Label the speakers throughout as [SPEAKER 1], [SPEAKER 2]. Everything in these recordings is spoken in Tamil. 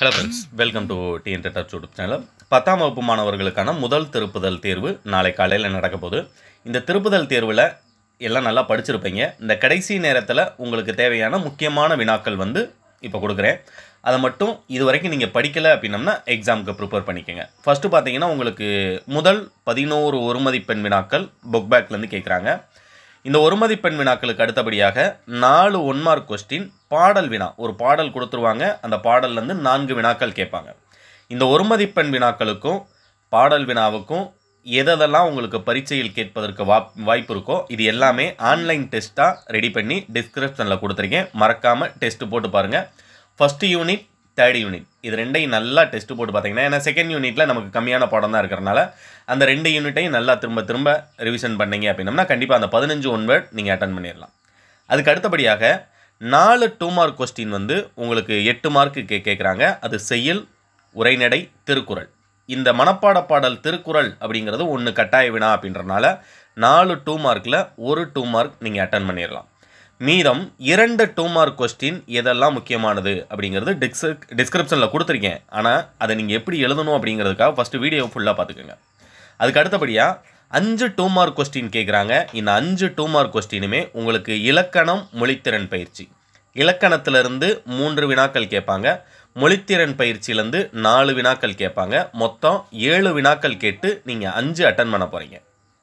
[SPEAKER 1] hello friends welcome to TN touch YouTube channel பத்தாம் வகுப்பு மாணவர்களுக்கான முதல் திருப்புதல் தேர்வு நாளை காலையில் நடக்க போகுது இந்த திருப்புதல் தேர்வில் எல்லாம் நல்லா படிச்சிருப்பீங்க இந்த கடைசி நேரத்தில் உங்களுக்கு தேவையான முக்கியமான வினாக்கள் வந்து இப்போ கொடுக்குறேன் அதை மட்டும் இது வரைக்கும் நீங்கள் படிக்கலை அப்படின்னம்னா எக்ஸாமுக்கு ப்ரிப்பேர் பண்ணிக்கோங்க ஃபஸ்ட்டு பார்த்தீங்கன்னா உங்களுக்கு முதல் பதினோரு ஒரு மதிப்பெண் வினாக்கள் புக் பேக்லேருந்து கேட்குறாங்க இந்த ஒரு மதிப்பெண் வினாக்களுக்கு அடுத்தபடியாக நாலு ஒன் மார்க் கொஸ்டின் பாடல் வினா ஒரு பாடல் கொடுத்துருவாங்க அந்த பாடல்லேருந்து நான்கு வினாக்கள் கேட்பாங்க இந்த ஒரு மதிப்பெண் வினாக்களுக்கும் பாடல் வினாவுக்கும் எதெல்லாம் உங்களுக்கு பரீட்சையில் கேட்பதற்கு வா வாய்ப்பு இருக்கோ இது எல்லாமே ஆன்லைன் டெஸ்ட்டாக ரெடி பண்ணி டிஸ்கிரிப்ஷனில் கொடுத்துருக்கேன் மறக்காமல் டெஸ்ட்டு போட்டு பாருங்கள் ஃபஸ்ட்டு யூனிட் தேர்ட் யூனிட் இது ரெண்டையும் நல்லா டெஸ்ட் போட்டு பார்த்தீங்கன்னா ஏன்னா செகண்ட் யூனிட்டில் நமக்கு கம்மியான பாடம் தான் இருக்கிறனால அந்த ரெண்டு யூனிட்டையும் நல்லா திரும்ப திரும்ப ரிவிஷன் பண்ணீங்க அப்படின்னம்னா கண்டிப்பாக அந்த பதினஞ்சு ஒன் வேர்ட் நீங்கள் அட்டன் பண்ணிடலாம் அதுக்கு அடுத்தபடியாக நாலு டூ மார்க் கொஸ்டின் வந்து உங்களுக்கு எட்டு மார்க்கு கே கேட்குறாங்க அது செயல் உரைநடை திருக்குறள் இந்த மனப்பாட பாடல் திருக்குறள் அப்படிங்கிறது ஒன்று கட்டாய வினா அப்படின்றனால நாலு டூ மார்க்கில் ஒரு டூ மார்க் நீங்கள் அட்டன் பண்ணிடலாம் மீதம் இரண்டு டூ மார்க் கொஸ்டின் எதெல்லாம் முக்கியமானது அப்படிங்கிறது டிஸ்க் டிஸ்கிரிப்ஷனில் கொடுத்துருக்கேன் ஆனால் அதை நீங்கள் எப்படி எழுதணும் அப்படிங்கிறதுக்காக ஃபஸ்ட்டு வீடியோ ஃபுல்லாக பார்த்துக்கோங்க அதுக்கு அடுத்தபடியாக அஞ்சு டூ மார்க் கொஸ்டின் கேட்குறாங்க இந்த அஞ்சு டூ மார்க் கொஸ்டினுமே உங்களுக்கு இலக்கணம் மொழித்திறன் பயிற்சி இலக்கணத்திலிருந்து மூன்று வினாக்கள் கேட்பாங்க மொழித்திறன் பயிற்சியிலேருந்து நாலு வினாக்கள் கேட்பாங்க மொத்தம் ஏழு வினாக்கள் கேட்டு நீங்கள் அஞ்சு அட்டன் பண்ண போகிறீங்க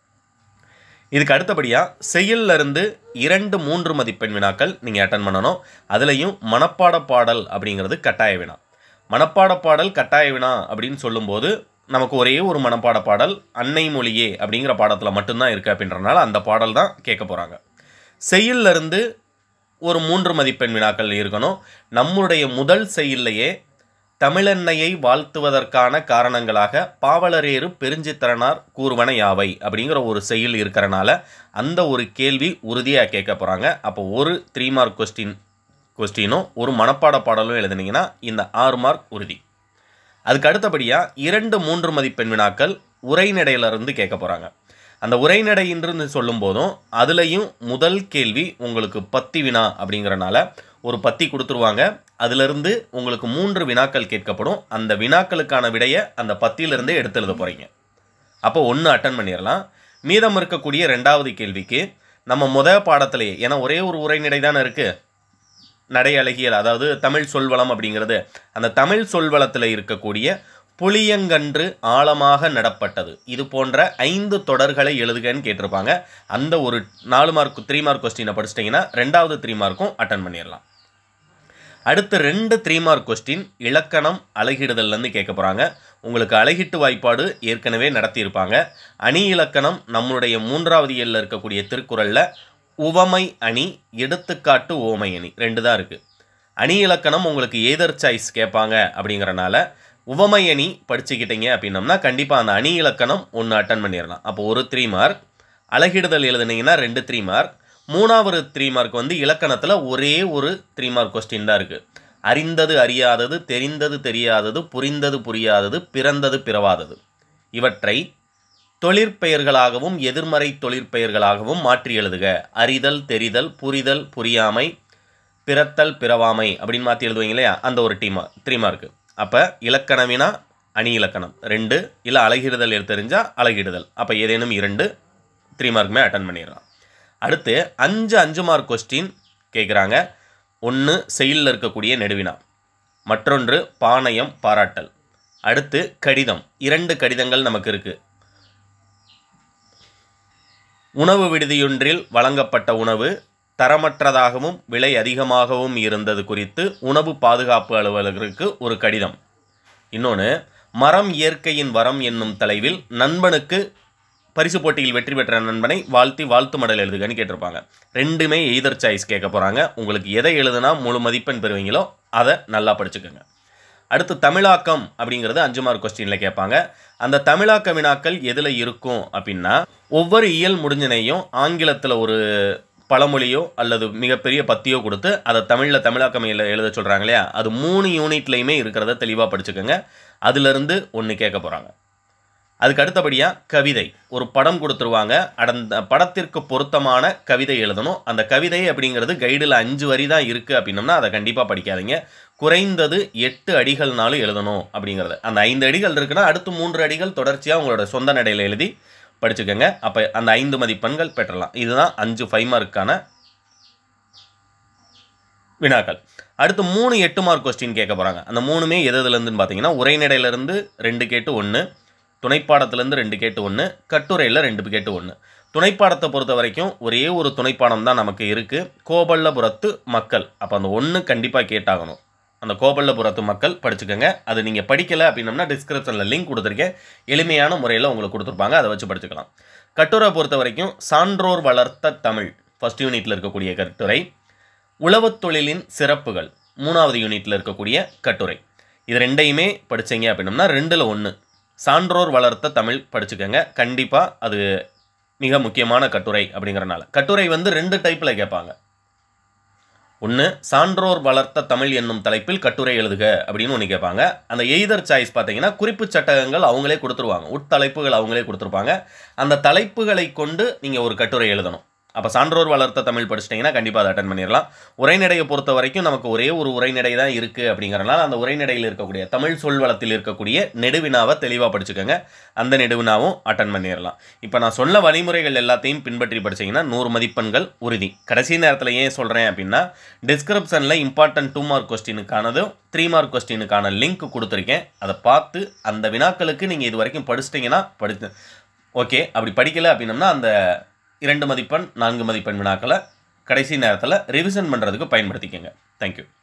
[SPEAKER 1] இதுக்கு அடுத்தபடியாக செயல்ல இருந்து இரண்டு மூன்று மதிப்பெண் வினாக்கள் நீங்கள் அட்டன் பண்ணணும் அதுலேயும் மனப்பாட பாடல் அப்படிங்கிறது கட்டாய வினா மனப்பாட பாடல் கட்டாய வினா அப்படின்னு சொல்லும்போது நமக்கு ஒரே ஒரு மனப்பாட பாடல் அன்னை மொழியே அப்படிங்கிற பாடத்தில் மட்டும்தான் இருக்குது அப்படின்றனால அந்த பாடல் தான் கேட்க போகிறாங்க செயல்ல இருந்து ஒரு மூன்று மதிப்பெண் வினாக்கள் இருக்கணும் நம்முடைய முதல் செயல்லையே தமிழெண்ணையை வாழ்த்துவதற்கான காரணங்களாக பாவலரேறு பெருஞ்சித்திரனார் கூறுவன யாவை அப்படிங்கிற ஒரு செயல் இருக்கிறனால அந்த ஒரு கேள்வி உறுதியாக கேட்க போகிறாங்க அப்போ ஒரு த்ரீ மார்க் கொஸ்டின் கொஸ்டினும் ஒரு மனப்பாட பாடலும் எழுதுனீங்கன்னா இந்த ஆறு மார்க் உறுதி அதுக்கு அடுத்தபடியாக இரண்டு மூன்று மதிப்பெண் வினாக்கள் உரைநடையிலிருந்து கேட்க போகிறாங்க அந்த உரைநடையின்று சொல்லும் போதும் அதுலேயும் முதல் கேள்வி உங்களுக்கு பத்தி வினா அப்படிங்கிறனால ஒரு பத்தி கொடுத்துருவாங்க அதிலிருந்து உங்களுக்கு மூன்று வினாக்கள் கேட்கப்படும் அந்த வினாக்களுக்கான விடையை அந்த பத்தியிலிருந்தே எடுத்து எழுத போகிறீங்க அப்போ ஒன்று அட்டன் பண்ணிடலாம் மீதம் இருக்கக்கூடிய ரெண்டாவது கேள்விக்கு நம்ம முத பாடத்திலேயே ஏன்னா ஒரே ஒரு உரைநடை தானே இருக்குது நடை அழகியல் அதாவது தமிழ் சொல்வளம் அப்படிங்கிறது அந்த தமிழ் சொல்வளத்தில் இருக்கக்கூடிய புளியங்கன்று ஆழமாக நடப்பட்டது இது போன்ற ஐந்து தொடர்களை எழுதுகன்னு கேட்டிருப்பாங்க அந்த ஒரு நாலு மார்க் த்ரீ மார்க் கொஸ்டினை படிச்சிட்டிங்கன்னா ரெண்டாவது த்ரீ மார்க்கும் அட்டன் பண்ணிடலாம் அடுத்து ரெண்டு த்ரீ மார்க் கொஸ்டின் இலக்கணம் அழகிடுதல்லேருந்து கேட்க போகிறாங்க உங்களுக்கு அழகிட்டு வாய்ப்பாடு ஏற்கனவே நடத்தியிருப்பாங்க அணி இலக்கணம் நம்மளுடைய மூன்றாவது எல்லில் இருக்கக்கூடிய திருக்குறளில் உவமை அணி எடுத்துக்காட்டு ஓமை அணி ரெண்டு தான் இருக்குது அணி இலக்கணம் உங்களுக்கு ஏதர் சாய்ஸ் கேட்பாங்க அப்படிங்கிறனால உவமை அணி படிச்சுக்கிட்டீங்க அப்படின்னம்னா கண்டிப்பாக அந்த அணி இலக்கணம் ஒன்று அட்டன் பண்ணிடலாம் அப்போ ஒரு த்ரீ மார்க் அழகிடுதல் எழுதுனீங்கன்னா ரெண்டு த்ரீ மார்க் மூணாவது த்ரீ மார்க் வந்து இலக்கணத்தில் ஒரே ஒரு த்ரீ மார்க் கொஸ்டின் தான் இருக்குது அறிந்தது அறியாதது தெரிந்தது தெரியாதது புரிந்தது புரியாதது பிறந்தது பிறவாதது இவற்றை தொழிற்பெயர்களாகவும் எதிர்மறை தொழிற்பெயர்களாகவும் மாற்றி எழுதுக அறிதல் தெரிதல் புரிதல் புரியாமை பிறத்தல் பிறவாமை அப்படின்னு மாற்றி எழுதுவீங்க இல்லையா அந்த ஒரு டீமா த்ரீ மார்க்கு அப்போ இலக்கணவினா அணி இலக்கணம் ரெண்டு இல்லை அழகிடுதல் தெரிஞ்சால் அழகிடுதல் அப்போ ஏதேனும் இரண்டு த்ரீ மார்க்குமே அட்டன் பண்ணிடலாம் அடுத்து அஞ்சு அஞ்சு மார்க் கொஸ்டின் கேட்குறாங்க ஒன்று செயலில் இருக்கக்கூடிய நெடுவினா மற்றொன்று பாணயம் பாராட்டல் அடுத்து கடிதம் இரண்டு கடிதங்கள் நமக்கு இருக்குது உணவு விடுதியொன்றில் வழங்கப்பட்ட உணவு தரமற்றதாகவும் விலை அதிகமாகவும் இருந்தது குறித்து உணவு பாதுகாப்பு அலுவலருக்கு ஒரு கடிதம் இன்னொன்று மரம் இயற்கையின் வரம் என்னும் தலைவில் நண்பனுக்கு பரிசு போட்டியில் வெற்றி பெற்ற நண்பனை வாழ்த்தி வாழ்த்து மடல் எழுதுகன்னு கேட்டிருப்பாங்க ரெண்டுமே எய்தர் சாய்ஸ் கேட்க போகிறாங்க உங்களுக்கு எதை எழுதுனா முழு மதிப்பெண் பெறுவீங்களோ அதை நல்லா படிச்சுக்கோங்க அடுத்து தமிழாக்கம் அப்படிங்கிறது அஞ்சு மார்க் கொஸ்டினில் கேட்பாங்க அந்த தமிழாக்க வினாக்கள் எதில் இருக்கும் அப்படின்னா ஒவ்வொரு இயல் முடிஞ்சனையும் ஆங்கிலத்தில் ஒரு பழமொழியோ அல்லது மிகப்பெரிய பத்தியோ கொடுத்து அதை தமிழில் தமிழாக்கம் எழு எழுத சொல்கிறாங்க இல்லையா அது மூணு யூனிட்லையுமே இருக்கிறத தெளிவாக படிச்சுக்கோங்க அதுலேருந்து ஒன்று கேட்க போகிறாங்க அதுக்கு அடுத்தபடியாக கவிதை ஒரு படம் கொடுத்துருவாங்க அந்த படத்திற்கு பொருத்தமான கவிதை எழுதணும் அந்த கவிதை அப்படிங்கிறது கைடில் அஞ்சு வரி தான் இருக்குது அப்படின்னம்னா அதை கண்டிப்பாக படிக்காதீங்க குறைந்தது எட்டு அடிகள்னாலும் எழுதணும் அப்படிங்கிறது அந்த ஐந்து அடிகள் இருக்குன்னா அடுத்து மூன்று அடிகள் தொடர்ச்சியாக உங்களோட சொந்த நடையில் எழுதி படிச்சுக்கோங்க அப்போ அந்த ஐந்து மதிப்பெண்கள் பெற்றலாம் இதுதான் அஞ்சு ஃபைவ் மார்க்கான வினாக்கள் அடுத்து மூணு எட்டு மார்க் கொஸ்டின் கேட்க போகிறாங்க அந்த மூணுமே எது எதுலேருந்துன்னு பார்த்தீங்கன்னா உரைநடையிலேருந்து ரெண்டு கேட்டு ஒன்று துணைப்பாடத்துலேருந்து ரெண்டு கேட்டு ஒன்று கட்டுரையில் ரெண்டு கேட்டு ஒன்று துணைப்பாடத்தை பொறுத்த வரைக்கும் ஒரே ஒரு துணைப்பாடம் தான் நமக்கு இருக்குது கோபல்லபுரத்து மக்கள் அப்போ அந்த ஒன்று கண்டிப்பாக கேட்டாகணும் அந்த கோபல்லபுரத்து மக்கள் படிச்சுக்கோங்க அது நீங்கள் படிக்கலை அப்படின்னம்னா டிஸ்கிரிப்ஷனில் லிங்க் கொடுத்துருக்கேன் எளிமையான முறையில் உங்களுக்கு கொடுத்துருப்பாங்க அதை வச்சு படிச்சுக்கலாம் கட்டுரை பொறுத்த வரைக்கும் சான்றோர் வளர்த்த தமிழ் ஃபர்ஸ்ட் யூனிட்டில் இருக்கக்கூடிய கட்டுரை உழவுத் தொழிலின் சிறப்புகள் மூணாவது யூனிட்டில் இருக்கக்கூடிய கட்டுரை இது ரெண்டையுமே படிச்சீங்க அப்படின்னம்னா ரெண்டில் ஒன்று சான்றோர் வளர்த்த தமிழ் படிச்சுக்கோங்க கண்டிப்பாக அது மிக முக்கியமான கட்டுரை அப்படிங்கிறனால கட்டுரை வந்து ரெண்டு டைப்பில் கேட்பாங்க ஒன்று சான்றோர் வளர்த்த தமிழ் என்னும் தலைப்பில் கட்டுரை எழுதுக அப்படின்னு ஒன்று கேட்பாங்க அந்த எய்தர் சாய்ஸ் பார்த்தீங்கன்னா குறிப்பு சட்டகங்கள் அவங்களே கொடுத்துருவாங்க உட்தலைப்புகள் அவங்களே கொடுத்துருப்பாங்க அந்த தலைப்புகளை கொண்டு நீங்கள் ஒரு கட்டுரை எழுதணும் அப்போ சான்றோர் வளர்த்த தமிழ் படிச்சிட்டிங்கன்னா கண்டிப்பாக அதை அட்டன் பண்ணிடலாம் உரைநடையை பொறுத்த வரைக்கும் நமக்கு ஒரே ஒரு உரைநடை தான் இருக்குது அப்படிங்கிறனால அந்த உரைநடையில் இருக்கக்கூடிய தமிழ் சொல்வளத்தில் இருக்கக்கூடிய நெடுவினாவை தெளிவாக படிச்சுக்கோங்க அந்த நெடுவினாவும் அட்டன் பண்ணிடலாம் இப்போ நான் சொன்ன வழிமுறைகள் எல்லாத்தையும் பின்பற்றி படிச்சீங்கன்னா நூறு மதிப்பெண்கள் உறுதி கடைசி நேரத்தில் ஏன் சொல்கிறேன் அப்படின்னா டிஸ்கிரிப்ஷனில் இம்பார்ட்டன்ட் டூ மார்க் கொஸ்டினுக்கானதும் த்ரீ மார்க் கொஸ்டினுக்கான லிங்க் கொடுத்துருக்கேன் அதை பார்த்து அந்த வினாக்களுக்கு நீங்கள் இது வரைக்கும் படிச்சிட்டிங்கன்னா படித்து ஓகே அப்படி படிக்கலை அப்படின்னம்னா அந்த இரண்டு மதிப்பெண் நான்கு மதிப்பெண் வினாக்களை கடைசி நேரத்தில் ரிவிஷன் பண்ணுறதுக்கு பயன்படுத்திக்கோங்க தேங்க்யூ